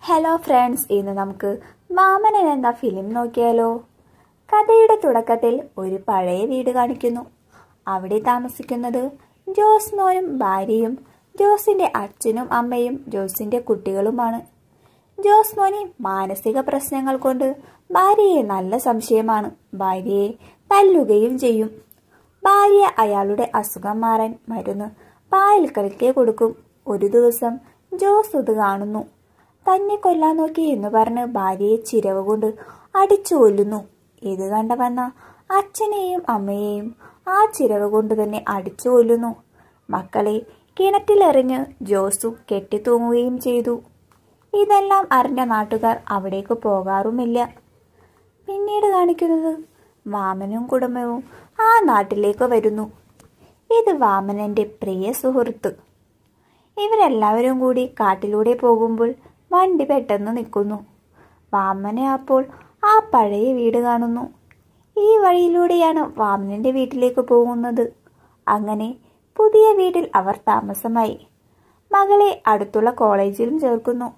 hello friends ഇന്ന് നമുക്ക് മാമനൻ എന്ന ഫിലിം നോക്കിയാലോ കഥയുടെ തുടക്കത്തിൽ ഒരു പഴയ വീട് കാണിക്കുന്നു അവിടെ താമസിക്കുന്നത് ജോസ് മോനും ഭാര്യയും ജോസിന്റെ അച്ഛനും അമ്മയും ജോസിന്റെ കുട്ടികളുമാണ് ജോസ് മോന് മാനസിക പ്രശ്നങ്ങൾ കൊണ്ട് ഭാര്യയെ നല്ല സംശയമാണ് ഭാര്യയെ തല്ലുകയും ചെയ്യും ഭാര്യ അയാളുടെ അസുഖം മാറാൻ മരുന്ന് പായൽ കലക്കെ കൊടുക്കും ഒരു ദിവസം ജോസ് ഇത് കാണുന്നു തന്നെ കൊല്ലാൻ നോക്കി എന്ന് പറഞ്ഞ് ഭാര്യയെ ചിരവ് കൊണ്ട് അടിച്ചു കൊല്ലുന്നു ഇത് കണ്ട വന്ന അച്ഛനെയും അമ്മയെയും ആ ചിരവ് കൊണ്ട് തന്നെ അടിച്ചു കൊല്ലുന്നു മക്കളെ കിണറ്റിലെറിഞ്ഞ് ജോസു കെട്ടിത്തൂങ്ങുകയും ചെയ്തു ഇതെല്ലാം അറിഞ്ഞ നാട്ടുകാർ അവിടേക്ക് പോകാറുമില്ല പിന്നീട് കാണിക്കുന്നത് വാമനും കുടുംബവും ആ നാട്ടിലേക്ക് വരുന്നു ഇത് വാമനന്റെ പ്രിയ സുഹൃത്ത് ഇവരെല്ലാവരും കൂടി കാട്ടിലൂടെ പോകുമ്പോൾ വണ്ടി പെട്ടെന്ന് നിൽക്കുന്നു വാമനെ അപ്പോൾ ആ പഴയ വീട് കാണുന്നു ഈ വഴിയിലൂടെയാണ് വാമനന്റെ വീട്ടിലേക്ക് പോകുന്നത് അങ്ങനെ പുതിയ വീട്ടിൽ അവർ താമസമായി മകളെ അടുത്തുള്ള കോളേജിലും ചേർക്കുന്നു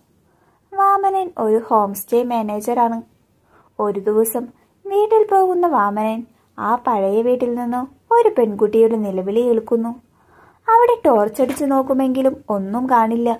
വാമനൻ ഒരു ഹോം സ്റ്റേ മാനേജറാണ് ഒരു ദിവസം വീട്ടിൽ പോകുന്ന വാമനൻ ആ പഴയ വീട്ടിൽ നിന്ന് ഒരു പെൺകുട്ടിയുടെ നിലവിളി കേൾക്കുന്നു അവിടെ ടോർച്ചടിച്ചു നോക്കുമെങ്കിലും ഒന്നും കാണില്ല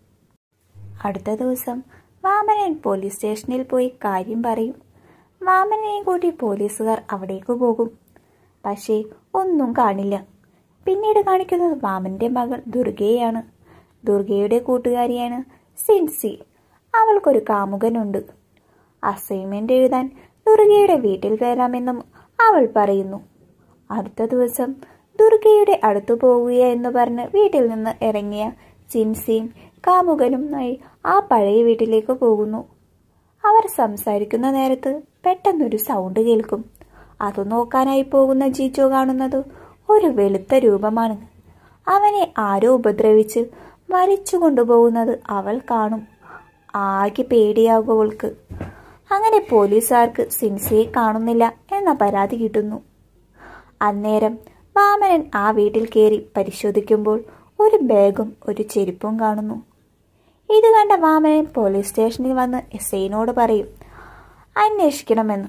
അടുത്ത ദിവസം വാമനൻ പോലീസ് സ്റ്റേഷനിൽ പോയി കാര്യം പറയും വാമനനെ കൂട്ടി പോലീസുകാർ അവിടേക്ക് പോകും പക്ഷേ ഒന്നും കാണില്ല പിന്നീട് കാണിക്കുന്നത് വാമന്റെ മകൾ ദുർഗയാണ് ദുർഗയുടെ കൂട്ടുകാരിയാണ് സിൻസി അവൾക്കൊരു കാമുകനുണ്ട് അസൈൻമെന്റ് എഴുതാൻ ദുർഗയുടെ വീട്ടിൽ വരാമെന്നും അവൾ പറയുന്നു അടുത്ത ദിവസം ദുർഗയുടെ അടുത്തു പോവുക എന്ന് പറഞ്ഞ് വീട്ടിൽ നിന്ന് ഇറങ്ങിയ സിൻസിയും കാമുകനുമായി ആ പഴയ വീട്ടിലേക്ക് പോകുന്നു അവർ സംസാരിക്കുന്ന നേരത്ത് പെട്ടെന്നൊരു സൗണ്ട് കേൾക്കും അത് നോക്കാനായി പോകുന്ന ജീജോ കാണുന്നത് ഒരു വെളുത്ത രൂപമാണ് അവനെ ആരോ ഉപദ്രവിച്ച് വലിച്ചു കൊണ്ടുപോകുന്നത് അവൾ കാണും ആകെ പേടിയാകും അവൾക്ക് അങ്ങനെ പോലീസുകാർക്ക് സിൻസിയെ കാണുന്നില്ല എന്ന പരാതി കിട്ടുന്നു അന്നേരം വാമനൻ ആ വീട്ടിൽ കയറി പരിശോധിക്കുമ്പോൾ ഒരു ബാഗും ഒരു ചെരുപ്പും കാണുന്നു ഇത് കണ്ട വാമനൻ പോലീസ് സ്റ്റേഷനിൽ വന്ന് എസ് ഐനോട് പറയും അന്വേഷിക്കണമെന്ന്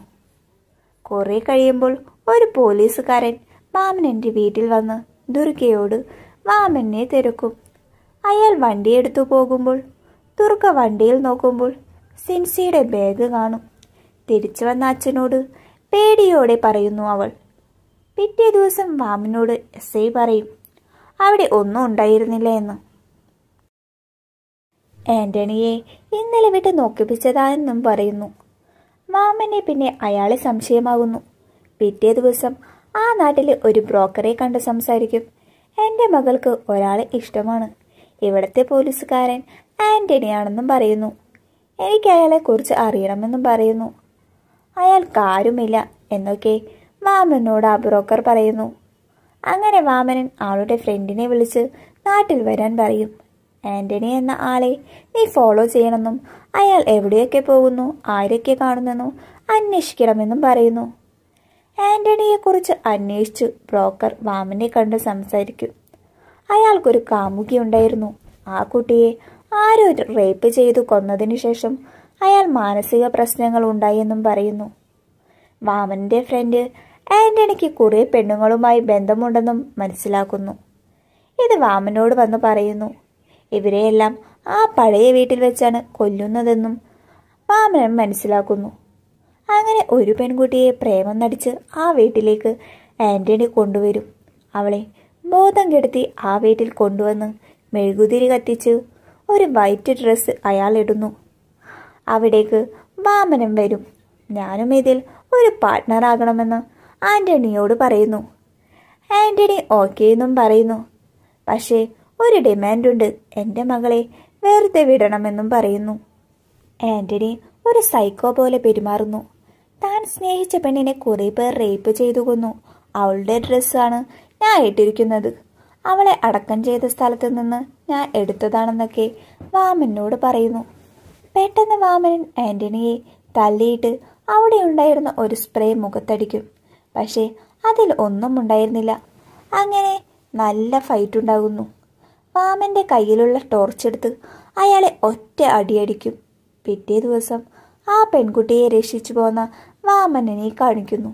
കുറെ കഴിയുമ്പോൾ ഒരു പോലീസുകാരൻ വാമനന്റെ വീട്ടിൽ വന്ന് ദുർഗയോട് വാമനെ തിരക്കും അയാൾ വണ്ടിയെടുത്തു പോകുമ്പോൾ ദുർഗ വണ്ടിയിൽ നോക്കുമ്പോൾ സിൻസിയുടെ ബാഗ് കാണും തിരിച്ചു വന്ന അച്ഛനോട് പേടിയോടെ പറയുന്നു അവൾ പിറ്റേ ദിവസം വാമനോട് എസ് ഐ പറയും അവിടെ ഒന്നും ഉണ്ടായിരുന്നില്ല എന്ന് ആന്റണിയെ ഇന്നലെ വിട്ട് നോക്കിപ്പിച്ചതാണെന്നും പറയുന്നു മാമനെ പിന്നെ അയാളെ സംശയമാകുന്നു പിറ്റേ ദിവസം ആ നാട്ടിലെ ഒരു ബ്രോക്കറെ കണ്ട് സംസാരിക്കും എൻ്റെ മകൾക്ക് ഒരാളെ ഇഷ്ടമാണ് ഇവിടുത്തെ പോലീസുകാരൻ ആന്റണിയാണെന്നും പറയുന്നു എനിക്ക് അയാളെ കുറിച്ച് അറിയണമെന്നും പറയുന്നു അയാൾക്ക് ആരുമില്ല എന്നൊക്കെ വാമനോട് ആ ബ്രോക്കർ പറയുന്നു അങ്ങനെ വാമനൻ ആളുടെ ഫ്രണ്ടിനെ വിളിച്ച് നാട്ടിൽ വരാൻ പറയും ആന്റണി എന്ന ആളെ നീ ഫോളോ ചെയ്യണമെന്നും അയാൾ എവിടെയൊക്കെ പോകുന്നു ആരൊക്കെ കാണുന്നെന്നും അന്വേഷിക്കണമെന്നും പറയുന്നു ആന്റണിയെക്കുറിച്ച് അന്വേഷിച്ചു ബ്രോക്കർ വാമനെ കണ്ട് സംസാരിക്കും അയാൾക്കൊരു കാമുകിയുണ്ടായിരുന്നു ആ കുട്ടിയെ ആരോ റേപ്പ് ചെയ്തു കൊന്നതിനു ശേഷം അയാൾ മാനസിക പ്രശ്നങ്ങൾ ഉണ്ടായെന്നും പറയുന്നു വാമന്റെ ഫ്രണ്ട് ആന്റണിക്ക് കുറെ പെണ്ണുങ്ങളുമായി ബന്ധമുണ്ടെന്നും മനസ്സിലാക്കുന്നു ഇത് വാമനോട് വന്ന് പറയുന്നു ഇവരെയെല്ലാം ആ പഴയ വീട്ടിൽ വെച്ചാണ് കൊല്ലുന്നതെന്നും വാമനൻ മനസ്സിലാക്കുന്നു അങ്ങനെ ഒരു പെൺകുട്ടിയെ പ്രേമം നടിച്ച് ആ വീട്ടിലേക്ക് ആന്റണി കൊണ്ടുവരും അവളെ ബോധം കെടുത്തി ആ വീട്ടിൽ കൊണ്ടുവന്ന് മെഴുകുതിരി കത്തിച്ച് ഒരു വൈറ്റ് ഡ്രസ്സ് അയാൾ ഇടുന്നു അവിടേക്ക് വാമനം വരും ഞാനും ഇതിൽ ഒരു പാർട്ട്ണറാകണമെന്ന് ആന്റണിയോട് പറയുന്നു ആന്റണി ഓക്കെ എന്നും പറയുന്നു പക്ഷേ ഒരു ഡിമാൻഡുണ്ട് എൻ്റെ മകളെ വെറുതെ വിടണമെന്നും പറയുന്നു ആന്റണി ഒരു സൈക്കോ പോലെ പെരുമാറുന്നു താൻ സ്നേഹിച്ച പെണ്ണിനെ കുറെ പേർ റേപ്പ് ചെയ്തു കൊന്നു അവളുടെ ഡ്രസ്സാണ് ഞാൻ ഇട്ടിരിക്കുന്നത് അവളെ അടക്കം ചെയ്ത സ്ഥലത്ത് നിന്ന് ഞാൻ എടുത്തതാണെന്നൊക്കെ വാമനോട് പറയുന്നു പെട്ടെന്ന് വാമനൻ ആന്റണിയെ തള്ളിയിട്ട് അവിടെ ഉണ്ടായിരുന്ന ഒരു സ്പ്രേ മുഖത്തടിക്കും പക്ഷേ അതിൽ ഒന്നും ഉണ്ടായിരുന്നില്ല അങ്ങനെ നല്ല ഫൈറ്റ് ഉണ്ടാകുന്നു വാമന്റെ കയ്യിലുള്ള ടോർച്ചെടുത്ത് അയാളെ ഒറ്റ അടിയടിക്കും പിറ്റേ ദിവസം ആ പെൺകുട്ടിയെ രക്ഷിച്ചു പോന്ന വാമനനെ കാണിക്കുന്നു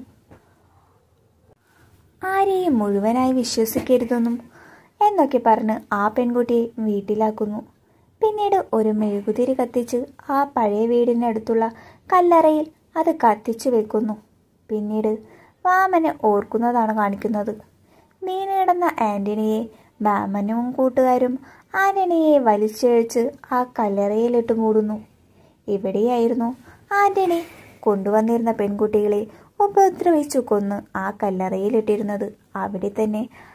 ആരെയും മുഴുവനായി വിശ്വസിക്കരുതെന്നും എന്നൊക്കെ പറഞ്ഞ് ആ പെൺകുട്ടിയെ വീട്ടിലാക്കുന്നു പിന്നീട് ഒരു മെഴുകുതിരി കത്തിച്ച് ആ പഴയ വീടിനടുത്തുള്ള കല്ലറയിൽ അത് കത്തിച്ചു വെക്കുന്നു പിന്നീട് വാമനെ ഓർക്കുന്നതാണ് കാണിക്കുന്നത് വീണിടന്ന ആന്റണിയെ വാമനും കൂട്ടുകാരും ആന്റണിയെ വലിച്ചിഴച്ച് ആ കല്ലറയിലിട്ട് മൂടുന്നു ഇവിടെയായിരുന്നു ആന്റണി കൊണ്ടുവന്നിരുന്ന പെൺകുട്ടികളെ ഉപദ്രവിച്ചു കൊന്ന് ആ കല്ലറയിലിട്ടിരുന്നത് അവിടെ തന്നെ